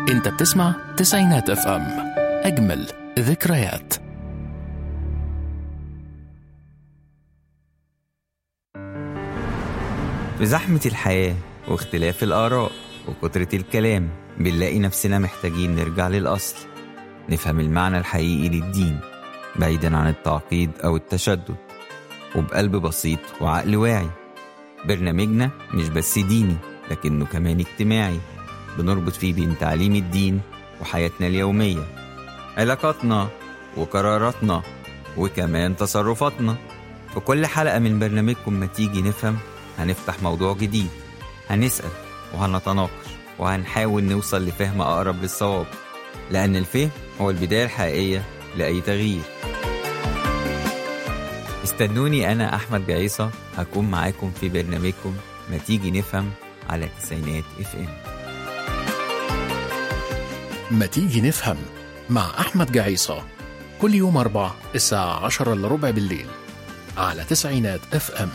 انت بتسمع تسعينات اف ام اجمل ذكريات في زحمة الحياة واختلاف الآراء وكترة الكلام بنلاقي نفسنا محتاجين نرجع للأصل نفهم المعنى الحقيقي للدين بعيدا عن التعقيد أو التشدد وبقلب بسيط وعقل واعي برنامجنا مش بس ديني لكنه كمان اجتماعي بنربط فيه بين تعليم الدين وحياتنا اليومية علاقاتنا وقراراتنا وكمان تصرفاتنا في كل حلقة من برنامجكم ما تيجي نفهم هنفتح موضوع جديد هنسأل وهنتناقش وهنحاول نوصل لفهم أقرب للصواب لأن الفهم هو البداية الحقيقية لأي تغيير استنوني أنا أحمد جعيصة هكون معاكم في برنامجكم ما تيجي نفهم على تسعينات اف ام ما تيجي نفهم مع أحمد جعيصة كل يوم أربع الساعة عشرة إلا ربع بالليل على تسعينات اف ام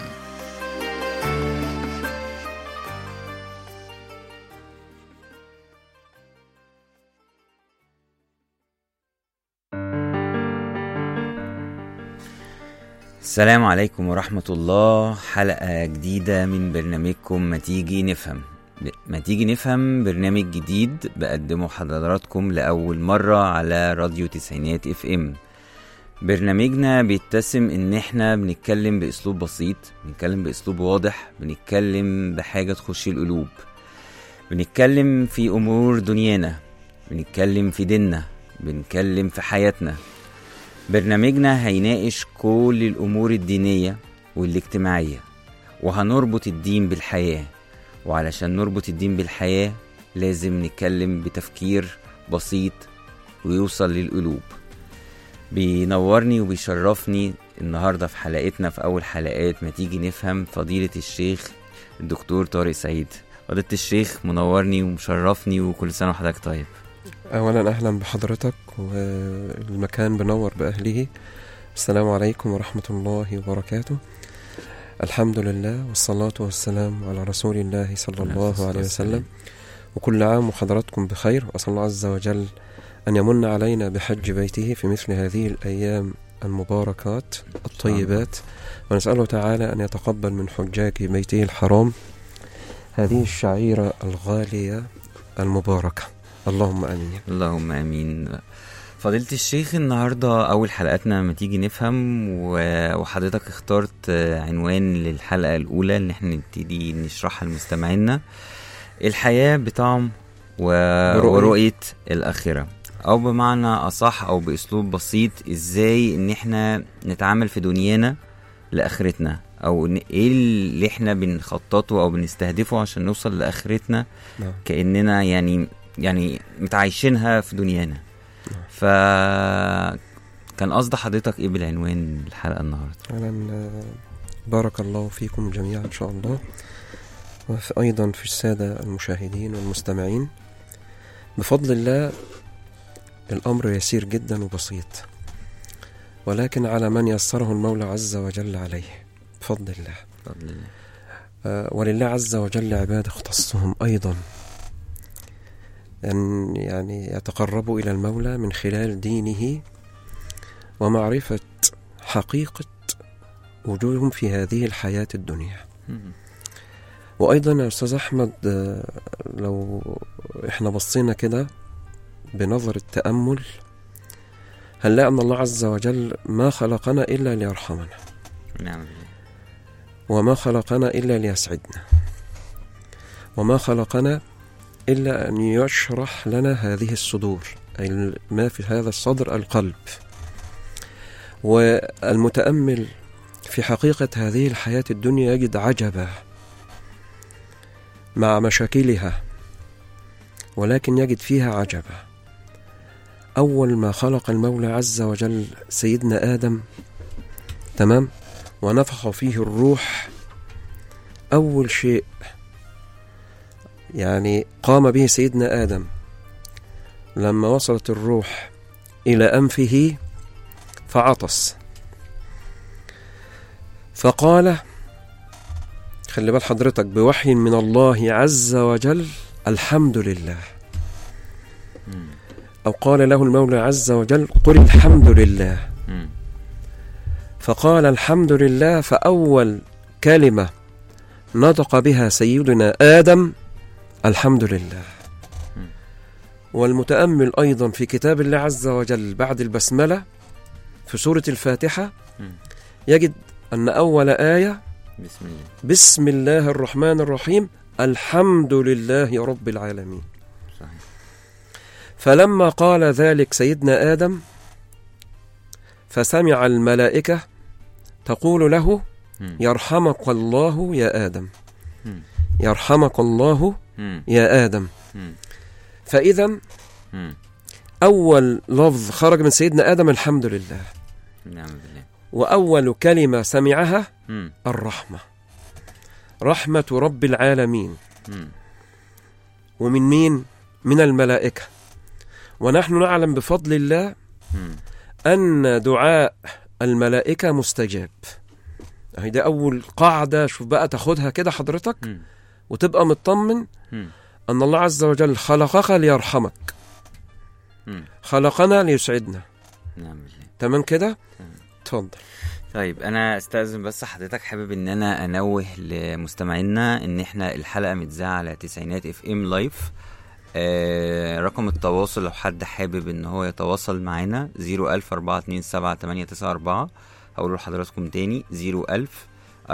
السلام عليكم ورحمة الله حلقة جديدة من برنامجكم ما تيجي نفهم ما تيجي نفهم برنامج جديد بقدمه حضراتكم لأول مرة على راديو تسعينات اف ام برنامجنا بيتسم ان احنا بنتكلم باسلوب بسيط بنتكلم باسلوب واضح بنتكلم بحاجة تخش القلوب بنتكلم في امور دنيانا بنتكلم في ديننا بنتكلم في حياتنا برنامجنا هيناقش كل الأمور الدينية والاجتماعية وهنربط الدين بالحياة وعلشان نربط الدين بالحياة لازم نتكلم بتفكير بسيط ويوصل للقلوب بينورني وبيشرفني النهاردة في حلقتنا في أول حلقات ما تيجي نفهم فضيلة الشيخ الدكتور طارق سعيد فضيلة الشيخ منورني ومشرفني وكل سنة وحضرتك طيب أولا أهلا بحضرتك والمكان بنور بأهله السلام عليكم ورحمة الله وبركاته الحمد لله والصلاة والسلام على رسول الله صلى الله عليه وسلم وكل عام وحضراتكم بخير وأسأل الله عز وجل أن يمن علينا بحج بيته في مثل هذه الأيام المباركات الطيبات ونسأله تعالى أن يتقبل من حجاج بيته الحرام هذه الشعيرة الغالية المباركة اللهم امين اللهم امين فضيلة الشيخ النهاردة أول حلقاتنا ما تيجي نفهم و- وحضرتك اخترت عنوان للحلقة الأولى اللي احنا نبتدي نشرحها لمستمعينا الحياة بطعم و... برؤية. ورؤية الآخرة أو بمعنى أصح أو بأسلوب بسيط إزاي إن احنا نتعامل في دنيانا لآخرتنا أو إن إيه اللي احنا بنخططه أو بنستهدفه عشان نوصل لآخرتنا نعم. كأننا يعني يعني متعايشينها في دنيانا ف كان قصد حضرتك ايه بالعنوان الحلقه النهارده اولا آه، بارك الله فيكم جميعا ان شاء الله وايضا في الساده المشاهدين والمستمعين بفضل الله الامر يسير جدا وبسيط ولكن على من يسره المولى عز وجل عليه بفضل الله بفضل الله آه، ولله عز وجل عباد اختصهم أيضا أن يعني يتقربوا إلى المولى من خلال دينه ومعرفة حقيقة وجودهم في هذه الحياة الدنيا مم. وأيضا يا أستاذ أحمد آه، لو إحنا بصينا كده بنظر التأمل هنلاقي أن الله عز وجل ما خلقنا إلا ليرحمنا نعم بالله وما خلقنا إلا ليسعدنا وما خلقنا إلا أن يشرح لنا هذه الصدور أي ما في هذا الصدر القلب والمتأمل في حقيقة هذه الحياة الدنيا يجد عجبا مع مشاكلها ولكن يجد فيها عجبا أول ما خلق المولى عز وجل سيدنا آدم تمام ونفخ فيه الروح أول شيء يعني قام به سيدنا آدم لما وصلت الروح إلى أنفه فعطس فقال خلي بال حضرتك بوحي من الله عز وجل الحمد لله مم. أو قال له المولى عز وجل قل الحمد لله مم. فقال الحمد لله فأول كلمة نطق بها سيدنا آدم الحمد لله مم. والمتأمل أيضا في كتاب الله عز وجل بعد البسملة في سورة الفاتحة مم. يجد أن أول آية بسم الله بسم الله الرحمن الرحيم الحمد لله رب العالمين صحيح فلما قال ذلك سيدنا آدم فسمع الملائكة تقول له مم. يرحمك الله يا آدم مم. يرحمك الله مم. يا آدم مم. فإذا مم. أول لفظ خرج من سيدنا آدم الحمد لله نعم بالله وأول كلمة سمعها مم. الرحمة رحمة رب العالمين مم. ومن مين؟ من الملائكة ونحن نعلم بفضل الله مم. أن دعاء الملائكة مستجاب أهي ده أول قاعدة شوف بقى تاخدها كده حضرتك مم. وتبقى مطمن مم. أن الله عز وجل خلقك ليرحمك مم. خلقنا ليسعدنا نعم بالله تمام كده؟ تمام. اتفضل طيب انا استاذن بس حضرتك حابب ان انا انوه لمستمعينا ان احنا الحلقه متذاعه على تسعينات اف ام لايف آه رقم التواصل لو حد حابب ان هو يتواصل معانا 01000 427 هقول لحضراتكم تاني 01000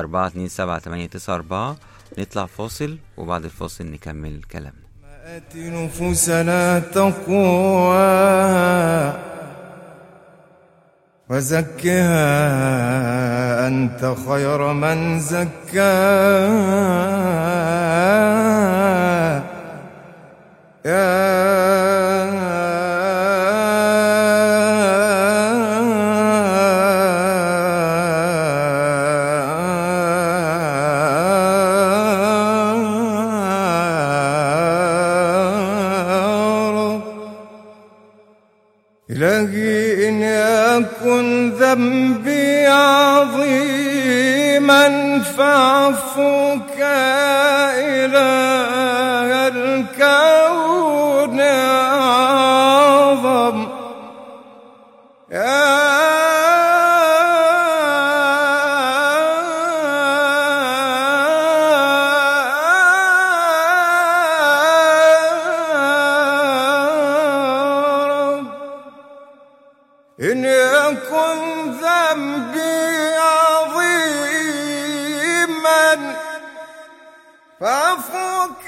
427 نطلع فاصل وبعد الفاصل نكمل كلامنا آت نفوسنا تقواها وزكها أنت خير من زكاها يا رب إلهي إن يكن ذنبي عظيما فاعفوك إله الكون أعظم يا رب إن يكن ذنبي عظيما فاعفوك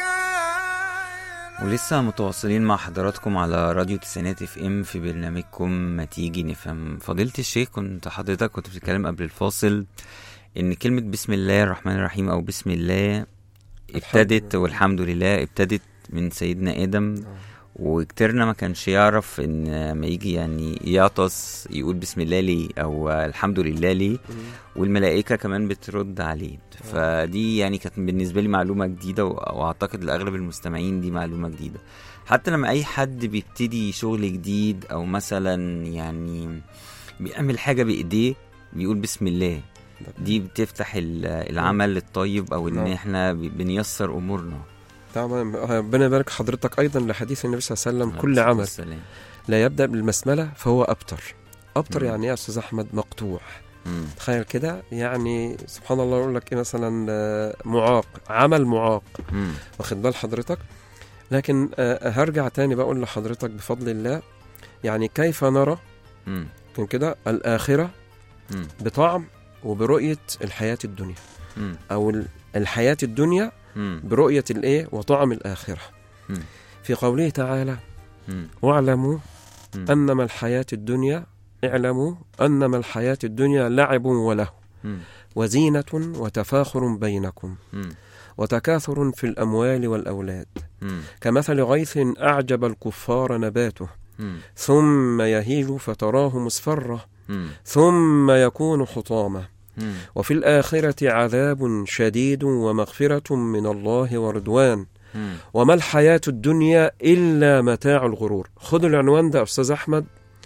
ولسه متواصلين مع حضراتكم على راديو تسعينات اف ام في برنامجكم ما تيجي نفهم فضيلة الشيخ كنت حضرتك كنت بتتكلم قبل الفاصل ان كلمة بسم الله الرحمن الرحيم او بسم الله ابتدت لله. والحمد لله ابتدت من سيدنا ادم وكتيرنا ما كانش يعرف ان ما يجي يعني يعطس يقول بسم الله ليه او الحمد لله ليه والملائكه كمان بترد عليه فدي يعني كانت بالنسبه لي معلومه جديده و- واعتقد لاغلب المستمعين دي معلومه جديده حتى لما اي حد بيبتدي شغل جديد او مثلا يعني بيعمل حاجه بايديه بيقول بسم الله دي بتفتح ال- العمل الطيب او ان نعم. احنا ب- بنيسر امورنا تمام ربنا يبارك حضرتك أيضا لحديث النبي صلى الله عليه وسلم كل عمل السلام. لا يبدأ بالبسملة فهو أبتر أبتر مم. يعني إيه يا أستاذ أحمد مقطوع مم. تخيل كده يعني سبحان الله يقول لك إيه مثلا آه، معاق عمل معاق مم. واخد بال حضرتك لكن آه، هرجع تاني بقول لحضرتك بفضل الله يعني كيف نرى مم. كان كده الآخرة مم. بطعم وبرؤية الحياة الدنيا مم. أو ال- الحياة الدنيا مم. برؤية الإيه وطعم الآخرة مم. في قوله تعالى مم. واعلموا مم. أنما الحياة الدنيا اعلموا أنما الحياة الدنيا لعب وله مم. وزينة وتفاخر بينكم مم. وتكاثر في الأموال والأولاد مم. كمثل غيث أعجب الكفار نباته مم. ثم يهيج فتراه مصفرة مم. ثم يكون حطاما مم. وفي الآخرة عذاب شديد ومغفرة من الله ورضوان مم. وما الحياة الدنيا إلا متاع الغرور خدوا العنوان ده يا أستاذ أحمد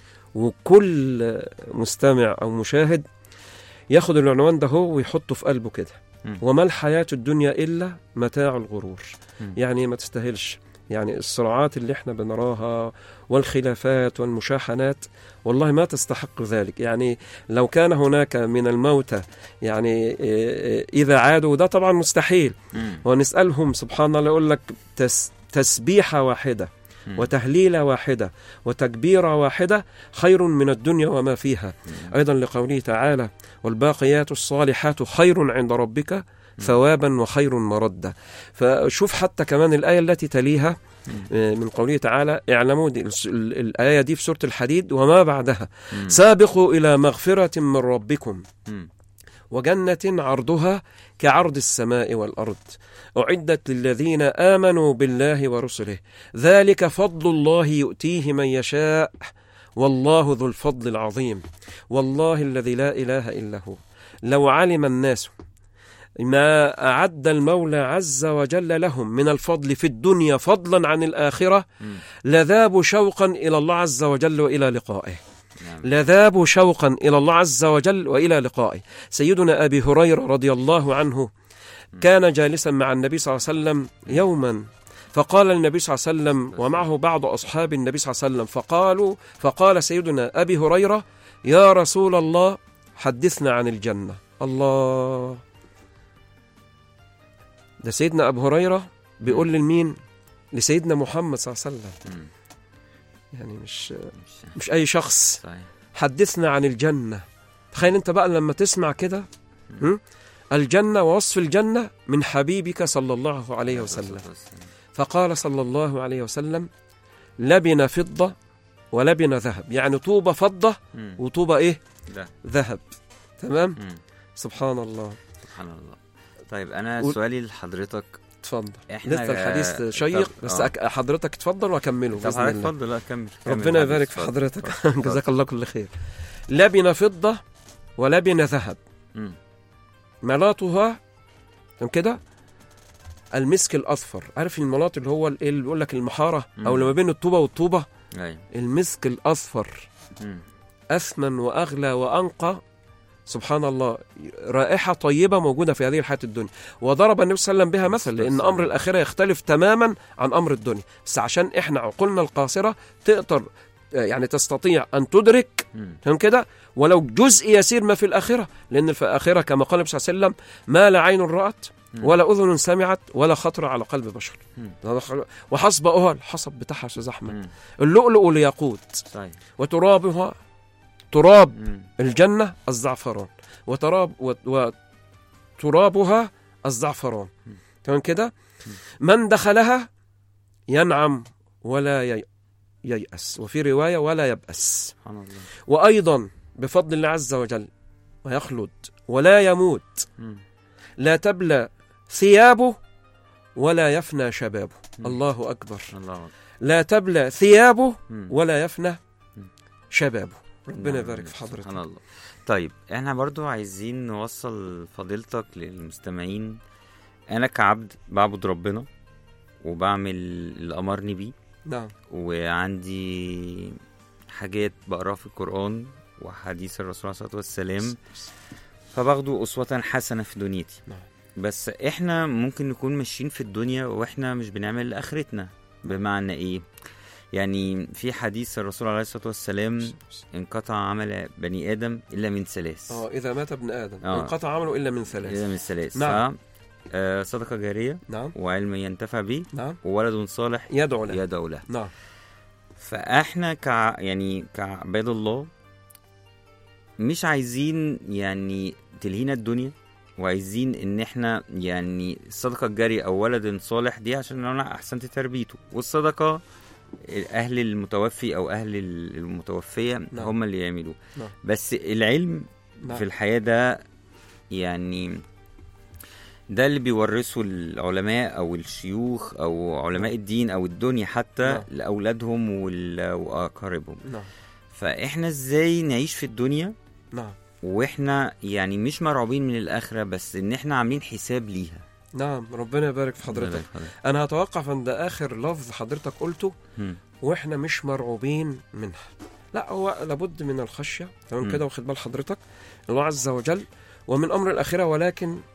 وكل مستمع أو مشاهد ياخد العنوان ده هو ويحطه في قلبه كده مم. وما الحياة الدنيا إلا متاع الغرور مم. يعني ما تستاهلش يعني الصراعات اللي احنا بنراها والخلافات والمشاحنات والله ما تستحق ذلك يعني لو كان هناك من الموتى يعني إيه، إيه، إذا عادوا ده طبعا مستحيل مم. ونسألهم سبحان الله يقول لك تس تسبيحة واحدة مم. وتهليلة واحدة وتكبيرة واحدة خير من الدنيا وما فيها أيضا لقوله تعالى والباقيات الصالحات خير عند ربك ثوابا وخير مردا فشوف حتى كمان الآية التي تليها آه، من قوله تعالى اعلموا دي الس- ال- الآية دي في سورة الحديد وما بعدها مم. سابقوا إلى مغفرة من ربكم مم. وجنة عرضها كعرض السماء والأرض أعدت للذين آمنوا بالله ورسله ذلك فضل الله يؤتيه من يشاء والله ذو الفضل العظيم والله الذي لا إله إلا هو لو علم الناس ما أعد المولى عز وجل لهم من الفضل في الدنيا فضلا عن الآخرة مم. لذابوا شوقا إلى الله عز وجل وإلى لقائه نعم. لذابوا شوقا إلى الله عز وجل وإلى لقائه سيدنا أبي هريرة رضي الله عنه كان جالسا مع النبي صلى الله عليه وسلم يوما فقال النبي صلى الله عليه وسلم ومعه بعض أصحاب النبي صلى الله عليه وسلم فقالوا فقال سيدنا أبي هريرة يا رسول الله حدثنا عن الجنة الله ده سيدنا أبو هريرة بيقول لمين لسيدنا محمد صلى الله عليه وسلم مم. يعني مش مش- مش أي شخص صحيح حدثنا عن الجنة تخيل انت بقى لما تسمع كده هم؟ الجنة ووصف الجنة من حبيبك صلى الله عليه وسلم فقال صلى الله عليه وسلم لبن فضة ولبن ذهب يعني طوبة فضة مم. وطوبة ايه ده ذهب تمام مم. سبحان الله سبحان الله طيب انا قول. سؤالي لحضرتك اتفضل احنا لسه الحديث شيق طب- بس آه. أك... حضرتك اتفضل واكمله طب باذن حضرتك الله اتفضل لا كمل كمل ربنا معلش، يبارك في اتفضل. حضرتك اتفضل. جزاك الله كل خير لبن فضة ولبن ذهب مم. ملاطها تمام كده المسك الاصفر عارف الملاط اللي هو ال- اللي بيقول لك المحاره او مم. اللي ما بين الطوبه والطوبه ايوه المسك الاصفر مم. اثمن واغلى وانقى سبحان الله رائحه طيبه موجوده في هذه الحياه الدنيا وضرب النبي صلى الله عليه وسلم بها مثل لان امر الاخره يختلف تماما عن امر الدنيا بس عشان احنا عقولنا القاصره تقدر يعني تستطيع ان تدرك مم. فهم كده ولو جزء يسير ما في الآخرة لأن في الآخرة كما قال النبي صلى الله عليه وسلم ما لا عين رأت مم. ولا أذن سمعت ولا خطر على قلب بشر مم. هذا خ- وحصبها الحصب بتاعها يا أستاذ أحمد مم. اللؤلؤ والياقوت صحيح وترابها تراب مم. الجنة الزعفران وتراب و- وترابها الزعفران مم. تمام كده من دخلها ينعم ولا ي- ييأس وفي رواية ولا يبأس سبحان الله وأيضا بفضل الله عز وجل ويخلد ولا يموت مم. لا تبلى ثيابه ولا يفنى شبابه مم. الله أكبر الله أكبر. لا تبلى ثيابه مم. ولا يفنى مم. شبابه ربنا نعم، يبارك في سبحان حضرتك الله طيب احنا برضو عايزين نوصل فضيلتك للمستمعين انا كعبد بعبد ربنا وبعمل اللي امرني بيه نعم وعندي حاجات بقراها في القرآن وحديث الرسول عليه الصلاة والسلام فباخده أسوة حسنة في دنيتي نعم. بس احنا ممكن نكون ماشيين في الدنيا واحنا مش بنعمل لآخرتنا بمعنى ايه يعني في حديث الرسول عليه الصلاة والسلام انقطع عمل بني آدم إلا من ثلاث اه إذا مات ابن آدم آه. انقطع عمله إلا من إلا ثلاث من ثلاث نعم. ف- آه، صدقة جارية نعم وعلم ينتفع به نعم وولد صالح يدعو له يدعو له نعم فاحنا كع يعني كعباد الله مش عايزين يعني تلهينا الدنيا وعايزين ان احنا يعني الصدقه الجاريه او ولد صالح دي عشان انا احسنت تربيته والصدقه اهل المتوفي او اهل المتوفيه نعم. هم اللي يعملوه نعم. بس العلم نعم في الحياه ده يعني ده اللي بيورثه العلماء او الشيوخ او علماء الدين او الدنيا حتى نعم. لاولادهم وال- واقاربهم نعم فاحنا ازاي نعيش في الدنيا نعم واحنا يعني مش مرعوبين من الاخره بس ان احنا عاملين حساب ليها نعم ربنا يبارك في حضرتك أنا هتوقف عند آخر لفظ حضرتك قلته هم. واحنا مش مرعوبين منها لا هو لابد من الخشيه تمام مم. كده واخد بال حضرتك الله عز وجل ومن امر الاخره ولكن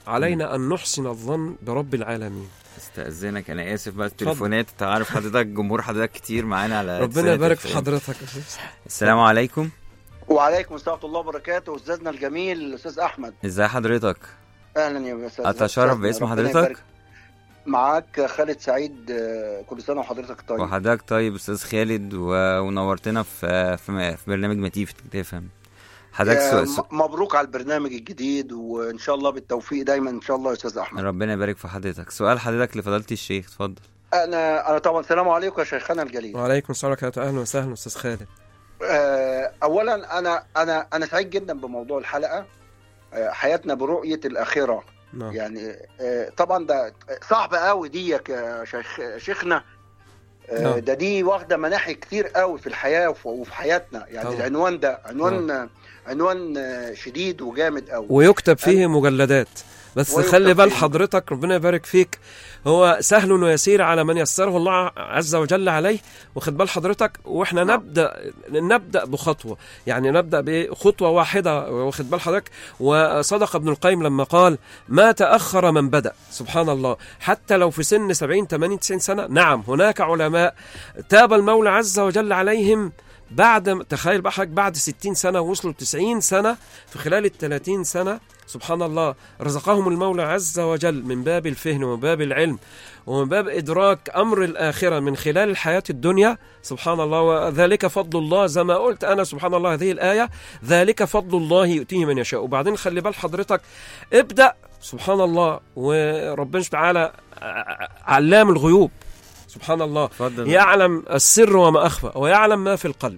علينا ان نحسن الظن برب العالمين استاذنك انا اسف بقى التليفونات انت عارف حضرتك جمهور حضرتك كتير معانا على ربنا تسعينات يبارك في FM. حضرتك السلام عليكم وعليكم السلام ورحمه الله وبركاته استاذنا الجميل الاستاذ احمد ازي حضرتك اهلا يا استاذ اتشرف أستاذنا، باسم ربنا حضرتك يبارك. معاك خالد سعيد آه، كل سنه وحضرتك طيب وحضرتك طيب استاذ خالد و- ونورتنا في في في برنامج متيف تفهم حضرتك يا سؤال سؤال- م- مبروك على البرنامج الجديد وان شاء الله بالتوفيق دايما ان شاء الله يا استاذ احمد ربنا يبارك في حضرتك سؤال حضرتك لفضيله الشيخ اتفضل انا انا طبعا السلام عليكم يا شيخنا الجليل وعليكم السلام ورحمه الله اهلا وسهلا استاذ خالد آه، اولا انا انا انا سعيد جدا بموضوع الحلقه آه، حياتنا برؤيه الاخره نعم يعني آه، طبعا ده صعب قوي ديك يا شيخ شيخنا آه، نعم. ده دي واخده مناحي كتير قوي في الحياه وف- وفي حياتنا يعني طبعا. العنوان ده عنوان عنوان آه، شديد وجامد قوي ويكتب فيه مجلدات بس ويكتب خلي بال فيه. حضرتك ربنا يبارك فيك هو سهل ويسير على من يسره الله عز وجل عليه واخد بال حضرتك واحنا نعم. نبدا نبدا بخطوه يعني نبدا بخطوه واحده واخد بال حضرتك وصدق ابن القيم لما قال ما تاخر من بدا سبحان الله حتى لو في سن 70 80 90 سنه نعم هناك علماء تاب المولى عز وجل عليهم بعد تخيل بقى حضرتك بعد 60 سنه وصلوا 90 سنه في خلال ال 30 سنه سبحان الله رزقهم المولى عز وجل من باب الفهم ومن باب العلم ومن باب إدراك أمر الآخرة من خلال الحياة الدنيا سبحان الله وذلك فضل الله زي ما قلت أنا سبحان الله هذه الآية ذلك فضل الله يؤتيه من يشاء وبعدين خلي بال حضرتك ابدأ سبحان الله وربنا سبحانه وتعالى علام الغيوب سبحان الله اتفضل يعلم السر وما أخفى ويعلم ما في القلب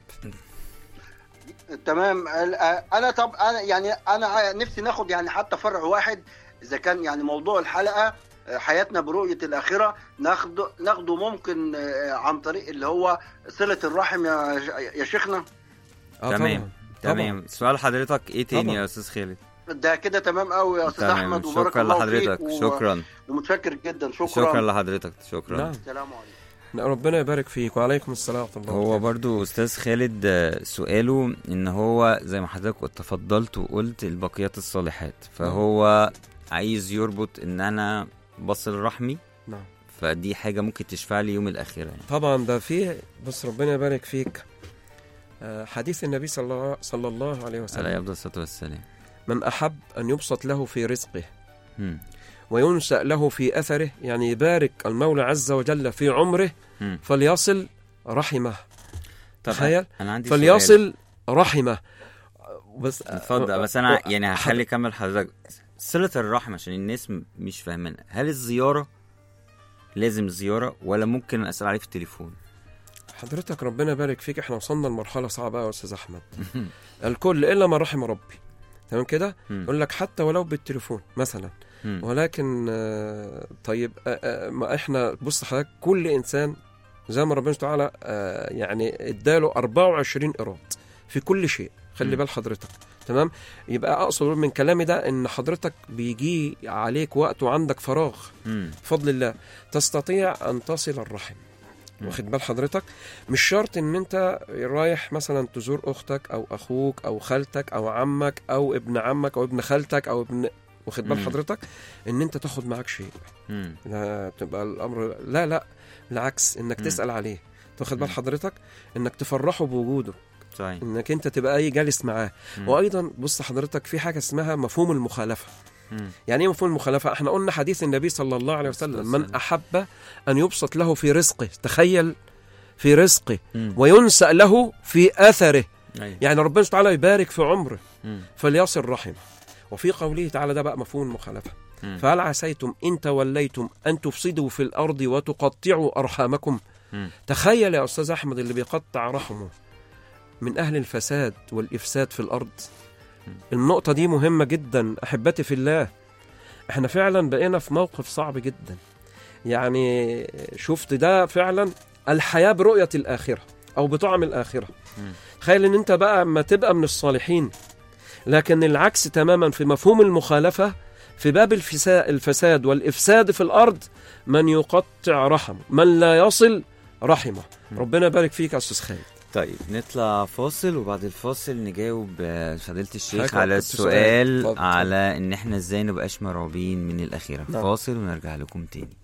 تمام ال- آه، انا طب انا يعني انا ع- نفسي ناخد يعني حتى فرع واحد اذا كان يعني موضوع الحلقه آه، حياتنا برؤيه الاخره ناخده ناخده ممكن آه، عن طريق اللي هو صله الرحم يا يا شيخنا آه تمام طبعاً. تمام سؤال حضرتك ايه تاني طبعاً. يا استاذ خالد ده كده تمام قوي يا استاذ تمام احمد وبارك شكرا الله لحضرتك فيك و- شكرا ومتشكر جدا شكرا شكرا لحضرتك شكرا نعم السلام عليكم لا، ربنا يبارك فيك وعليكم السلام ورحمة الله هو وبركاته. برضو استاذ خالد آه، سؤاله ان هو زي ما حضرتك تفضلت وقلت البقيات الصالحات فهو عايز يربط ان انا بصل رحمي نعم فدي حاجه ممكن تشفع لي يوم الاخره يعني طبعا ده فيه بص ربنا يبارك فيك آه، حديث النبي صلى الله, صلى الله عليه عليه وسلم افضل الصلاه والسلام من أحب أن يبسط له في رزقه مم. وينشأ له في أثره يعني يبارك المولى عز وجل في عمره مم. فليصل رحمه طب تخيل انا عندي سؤال. فليصل رحمه بس اتفضل بس انا يعني هخلي كمل حضرتك صله الرحم عشان الناس م- مش فاهمينها هل الزياره لازم زياره ولا ممكن اسال عليه في التليفون حضرتك ربنا يبارك فيك احنا وصلنا لمرحله صعبه قوي يا استاذ احمد الكل الا ما رحم ربي تمام كده مم. يقول لك حتى ولو بالتليفون مثلا مم. ولكن آه، طيب آه، آه، ما احنا بص حضرتك كل انسان زي ما ربنا سبحانه وتعالى آه، يعني اداله 24 ايراد في كل شيء خلي مم. بال حضرتك تمام يبقى اقصد من كلامي ده ان حضرتك بيجي عليك وقت وعندك فراغ مم. بفضل الله تستطيع ان تصل الرحم مم. واخد بال حضرتك مش شرط ان انت رايح مثلا تزور اختك او اخوك او خالتك او عمك او ابن عمك او ابن خالتك او ابن واخد بال مم. حضرتك ان انت تاخد معاك شيء مم. لا تبقى الامر لا لا بالعكس انك مم. تسال عليه تاخد بال مم. حضرتك انك تفرحه بوجوده صحيح انك انت تبقى اي جالس معاه مم. وايضا بص حضرتك في حاجه اسمها مفهوم المخالفه مم. يعني ايه مفهوم المخالفه احنا قلنا حديث النبي صلى الله عليه وسلم من والسلام. احب ان يبسط له في رزقه تخيل في رزقه مم. وينسأ له في اثره أيوة. يعني ربنا سبحانه وتعالى يبارك في عمره مم. فليصل رحمه وفي قوله تعالى ده بقى مفهوم المخالفه مم. فهل عسيتم ان توليتم ان تفسدوا في الارض وتقطعوا ارحامكم مم. تخيل يا استاذ احمد اللي بيقطع رحمه من اهل الفساد والافساد في الارض النقطه دي مهمه جدا احبتي في الله احنا فعلا بقينا في موقف صعب جدا يعني شفت ده فعلا الحياه برؤيه الاخره او بطعم الاخره مم. تخيل ان انت بقى اما تبقى من الصالحين لكن العكس تماما في مفهوم المخالفه في باب الفسا- الفساد والافساد في الارض من يقطع رحمه من لا يصل رحمه مم. ربنا يبارك فيك يا استاذ خالد طيب نطلع فاصل وبعد الفاصل نجاوب آه، فضيلة الشيخ حاجة على كنت سؤال. السؤال اتفضل، اتفضل. على ان احنا ازاي نبقاش مرعوبين من الاخيرة نعم. فاصل ونرجع لكم تاني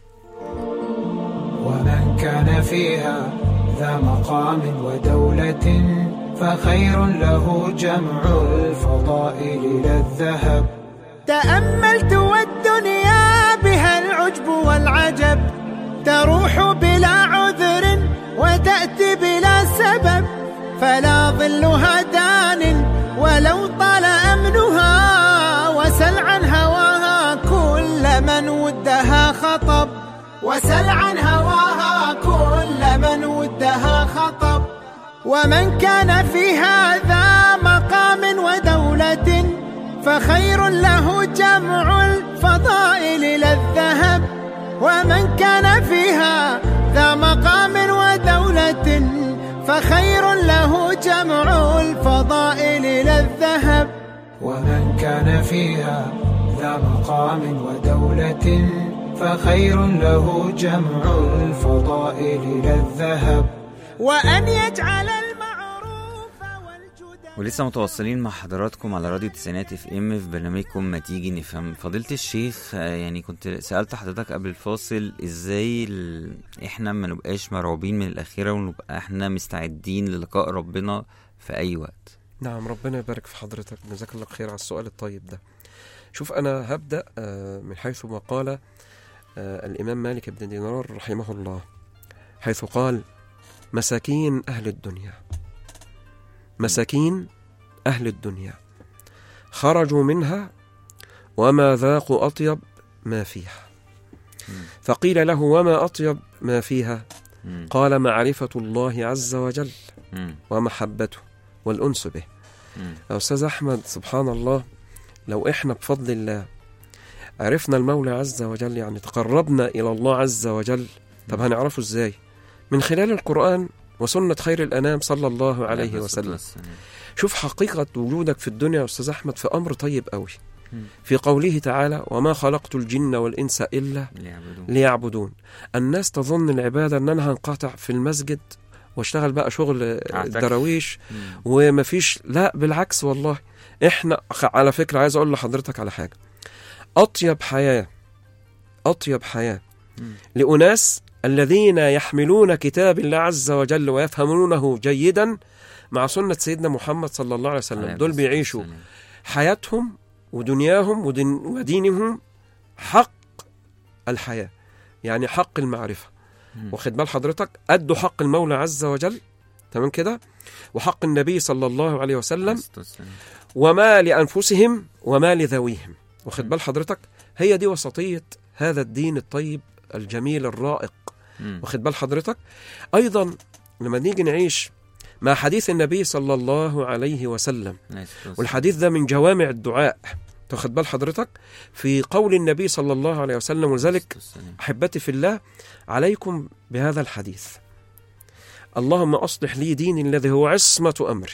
ومن كان فيها ذا مقام ودولة فخير له جمع الفضائل لا الذهب تأملت والدنيا بها العجب والعجب تروح بلا عذر وتأتي بلا سبب فلا ظلها دان ولو طال أمنها وسل عن هواها كل من ودها خطب وسل عن هواها كل من ودها خطب ومن كان في هذا مقام ودولة فخير له جمع الفضائل لا الذهب ومن كان فيها ذا مقام ودولة فخير له جمع الفضائل لا الذهب ومن كان فيها ذا مقام ودولة فخير له جمع الفضائل لا الذهب وأن يجعل المعروف والجدى ولسه متواصلين مع حضراتكم على راديو تسعينات اف ام في برنامجكم ما تيجي نفهم فضيلة الشيخ آه، يعني كنت سألت حضرتك قبل الفاصل ازاي ال... احنا ما نبقاش مرعوبين من الآخرة ونبقى احنا مستعدين للقاء ربنا في أي وقت نعم ربنا يبارك في حضرتك جزاك الله خير على السؤال الطيب ده شوف أنا هبدأ آه، من حيث ما قال آه، الإمام مالك بن دينار رحمه الله حيث قال مساكين أهل الدنيا مساكين أهل الدنيا خرجوا منها وما ذاقوا أطيب ما فيها فقيل له وما أطيب ما فيها مم. قال معرفة الله عز وجل مم. ومحبته والأنس به مم. يا أستاذ أحمد سبحان الله لو إحنا بفضل الله عرفنا المولى عز وجل يعني تقربنا إلى الله عز وجل طب هنعرفه إزاي من خلال القرآن وسنة خير الأنام صلى الله عليه وسلم شوف حقيقة وجودك في الدنيا يا أستاذ أحمد في أمر طيب قوي مم. في قوله تعالى وما خلقت الجن والإنس إلا ليعبدون ليعبدون الناس تظن العبادة أن أنا هنقطع في المسجد واشتغل بقى شغل أعتكف. الدراويش مم. ومفيش لا بالعكس والله احنا خ- على فكرة عايز اقول لحضرتك على حاجة اطيب حياة اطيب حياة مم. لأناس الذين يحملون كتاب الله عز وجل ويفهمونه جيدا مع سنة سيدنا محمد صلى الله عليه وسلم عليه دول الصلاة بيعيشوا والسلام. حياتهم ودنياهم ودين ودينهم حق الحياة يعني حق المعرفة مم. واخد بال حضرتك أدوا حق المولى عز وجل تمام كده وحق النبي صلى الله عليه وسلم عليه الصلاة والسلام. وما لأنفسهم وما لذويهم واخد بال حضرتك هي دي وسطية هذا الدين الطيب الجميل الرائق مم. واخد بال حضرتك أيضا لما نيجي نعيش مع حديث النبي صلى الله عليه وسلم عليه الصلاة والسلام. والحديث ده من جوامع الدعاء تاخد بال حضرتك في قول النبي صلى الله عليه وسلم ولذلك والسلام. أحبتي في الله عليكم بهذا الحديث اللهم أصلح لي ديني الذي هو عصمة أمري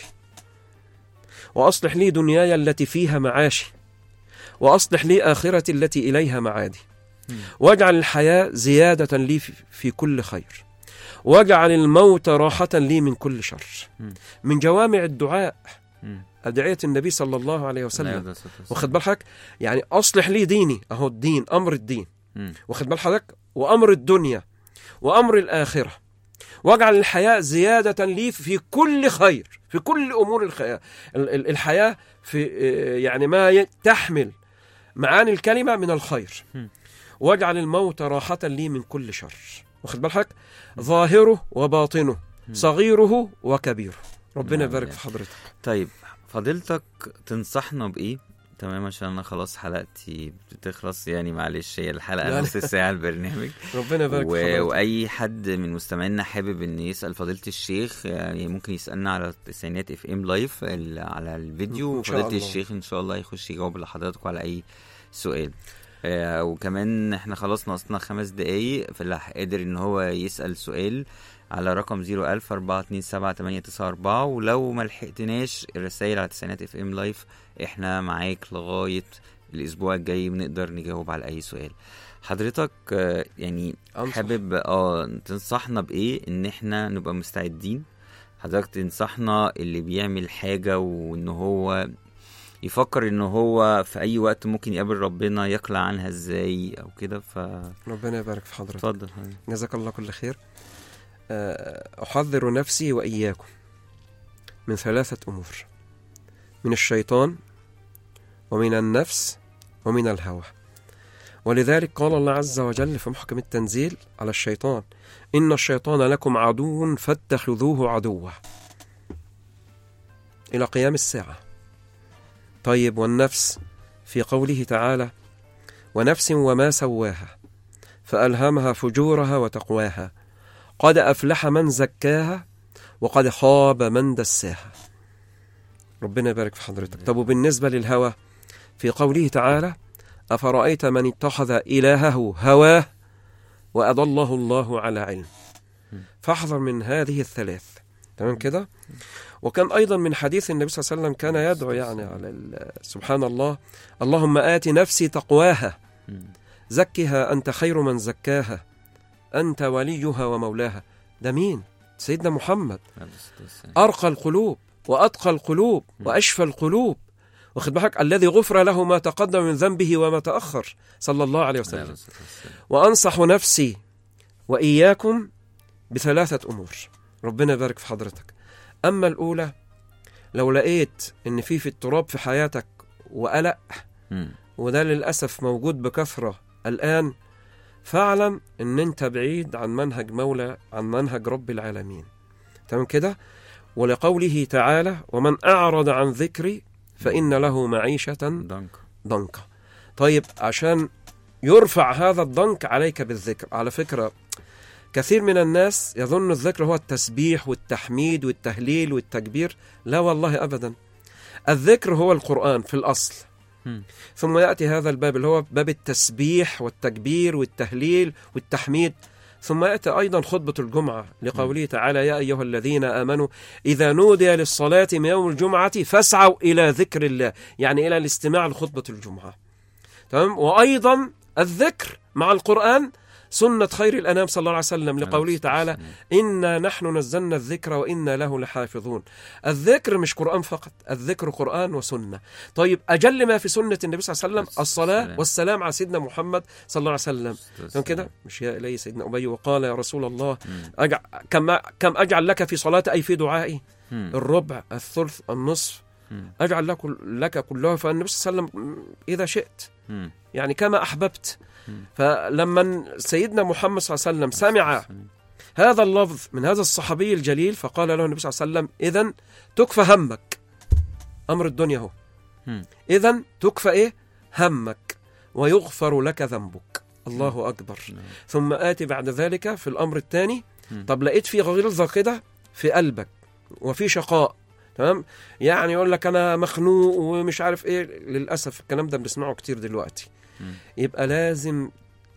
وأصلح لي دنياي التي فيها معاشي وأصلح لي آخرتي التي إليها معادي مم. واجعل الحياة زيادة لي في- في كل خير واجعل الموت راحة لي من كل شر مم. من جوامع الدعاء مم. أدعية النبي صلى الله عليه عليه وسلم الصلاة والسلام. واخد بال حضرتك يعني أصلح لي ديني أهو الدين أمر الدين مم. واخد بال حضرتك وامر الدنيا وامر الاخره واجعل الحياه زياده لي في كل خير في كل امور الحياه ال- ال- الحياه في آه، يعني ما ي- تحمل معاني الكلمه من الخير مم. واجعل الموت راحه لي من كل شر واخد بال حضرتك ظاهره وباطنه صغيره وكبيره ربنا نعم يبارك يعني. في حضرتك طيب فضيلتك تنصحنا بإيه؟ تمام عشان انا خلاص حلقتي بتخلص يعني معلش هي الحلقه لا، نص ساعه البرنامج ربنا يبارك و... في حضرتك واي حد من مستمعينا حابب ان يسال فضيله الشيخ يعني ممكن يسالنا على التسعينات اف ام لايف ال- على الفيديو إن شاء فضيله الله. الشيخ ان شاء الله يخش يجاوب لحضراتكم على اي سؤال آه، وكمان احنا خلاص ناقصنا خمس دقايق فاللي قادر ان هو يسال سؤال على رقم 01000 427 ولو ما لحقتناش الرسائل على تسعينات اف ام لايف احنا معاك لغايه الاسبوع الجاي بنقدر نجاوب على اي سؤال حضرتك آه، يعني أنصح. حابب اه تنصحنا بايه ان احنا نبقى مستعدين حضرتك تنصحنا اللي بيعمل حاجة وان هو يفكر ان هو في اي وقت ممكن يقابل ربنا يقلع عنها ازاي او كده فاتفضل ربنا يبارك في حضرتك حضرتك. جزاك الله كل خير آه، أحذر نفسي وإياكم من ثلاثة أمور من الشيطان ومن النفس ومن الهوى ولذلك قال الله عز وجل في محكم التنزيل على الشيطان إن الشيطان لكم عدو فاتخذوه عدوا إلى قيام الساعة طيب والنفس في قوله تعالى ونفس وما سواها فألهمها فجورها وتقواها قد أفلح من زكاها وقد خاب من دساها ربنا يبارك في حضرتك طب وبالنسبة للهوى في قوله تعالى أفرأيت من اتخذ إلهه هواه وأضله الله على علم فاحذر من هذه الثلاث تمام كده وكان أيضا من حديث النبي صلى الله عليه وسلم كان يدعو يعني على ال- سبحان الله اللهم آت نفسي تقواها زكها أنت خير من زكاها أنت وليها ومولاها ده مين؟ سيدنا محمد أرقى القلوب وأتقى القلوب وأشفى القلوب واخد بالك الذي غفر له ما تقدم من ذنبه وما تأخر صلى الله عليه وسلم وأنصح نفسي وإياكم بثلاثة أمور ربنا يبارك في حضرتك أما الأولى لو لقيت إن في في التراب في حياتك وقلق مم. وده للأسف موجود بكثرة الآن فاعلم إن أنت بعيد عن منهج مولى عن منهج رب العالمين تمام كده ولقوله تعالى ومن أعرض عن ذكري فإن له معيشة ضنك ضنكا طيب عشان يرفع هذا الضنك عليك بالذكر على فكرة كثير من الناس يظن الذكر هو التسبيح والتحميد والتهليل والتكبير لا والله أبدا الذكر هو القرآن في الأصل مم. ثم يأتي هذا الباب اللي هو باب التسبيح والتكبير والتهليل والتحميد ثم يأتي أيضا خطبة الجمعة لقوله تعالى يا أيها الذين آمنوا إذا نودي للصلاة من يوم الجمعة فاسعوا إلى ذكر الله يعني إلى الاستماع لخطبة الجمعة تمام وأيضا الذكر مع القرآن سنة خير الأنام صلى الله عليه وسلم لقوله تعالى إنا نحن نزلنا الذكر وإنا له لحافظون الذكر مش قرآن فقط الذكر قرآن وسنة طيب أجل ما في سنة النبي صلى الله عليه وسلم الصلاة السلام. والسلام على سيدنا محمد صلى الله عليه وسلم تمام كده مش يا إلي سيدنا أبي وقال يا رسول الله أجع... كم... كم أجعل لك في صلاة أي في دعائي مم. الربع الثلث النصف مم. أجعل لك, لك كله فالنبي صلى الله عليه وسلم إذا شئت مم. يعني كما أحببت فلما سيدنا محمد صلى الله عليه وسلم سمع هذا اللفظ من هذا الصحابي الجليل فقال له النبي صلى الله عليه وسلم إذا تكفى همك أمر الدنيا هو مم. إذا تكفى إيه همك ويغفر لك ذنبك الله أكبر نعم. ثم آتي بعد ذلك في الأمر الثاني مم. طب لقيت في غلظة كده في قلبك وفي شقاء تمام يعني يقول لك أنا مخنوق ومش عارف إيه للأسف الكلام ده بنسمعه كتير دلوقتي مم. يبقى لازم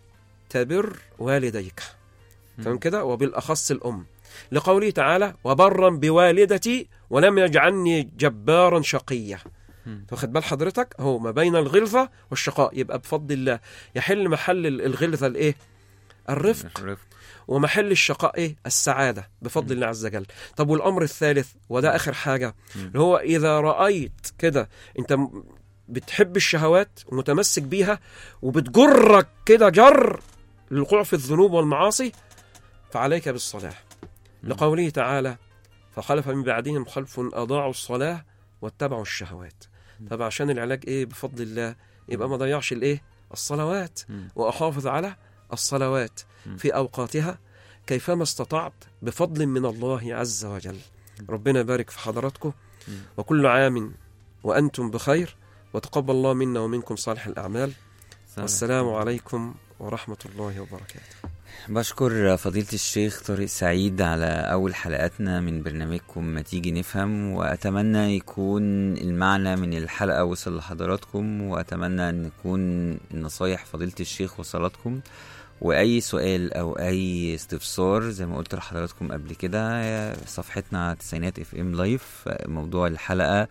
تبر والديك تمام كده وبالأخص الأم لقوله تعالى وبرا بوالدتي ولم يجعلني جبارا شقيا مم. واخد بال حضرتك هو ما بين الغلظة والشقاء يبقى بفضل الله يحل محل ال- الغلظة الايه الرفق الرفق. ومحل الشقاء ايه السعادة بفضل الله عز وجل طب والأمر الثالث وده آخر حاجة اللي هو إذا رأيت كده أنت م- بتحب الشهوات ومتمسك بيها وبتجرك كده جر للوقوع في الذنوب والمعاصي فعليك بالصلاة لقوله تعالى فخلف من بعدهم خلف أضاعوا الصلاة واتبعوا الشهوات طب عشان العلاج إيه بفضل الله يبقى ما ضيعش الإيه الصلوات مم. وأحافظ على الصلوات في أوقاتها كيفما استطعت بفضل من الله عز وجل ربنا يبارك في حضراتكم وكل عام وأنتم بخير وتقبل الله منا ومنكم صالح الأعمال والسلام عليكم ورحمة الله وبركاته بشكر فضيلة الشيخ طارق سعيد على أول حلقاتنا من برنامجكم ما تيجي نفهم وأتمنى يكون المعنى من الحلقة وصل لحضراتكم وأتمنى أن يكون نصايح فضيلة الشيخ وصلتكم وأي سؤال أو أي استفسار زي ما قلت لحضراتكم قبل كده صفحتنا على تسعينات اف ام لايف موضوع الحلقة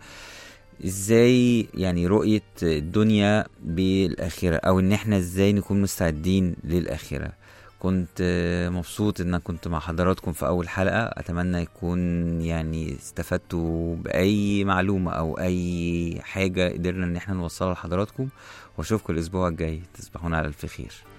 ازاي يعني رؤية الدنيا بالآخرة أو إن احنا ازاي نكون مستعدين للآخرة كنت آه، مبسوط ان أنا كنت مع حضراتكم في اول حلقة اتمنى يكون يعني استفدتوا باي معلومة او اي حاجة قدرنا ان احنا نوصلها لحضراتكم واشوفكم الاسبوع الجاي تصبحون على الف خير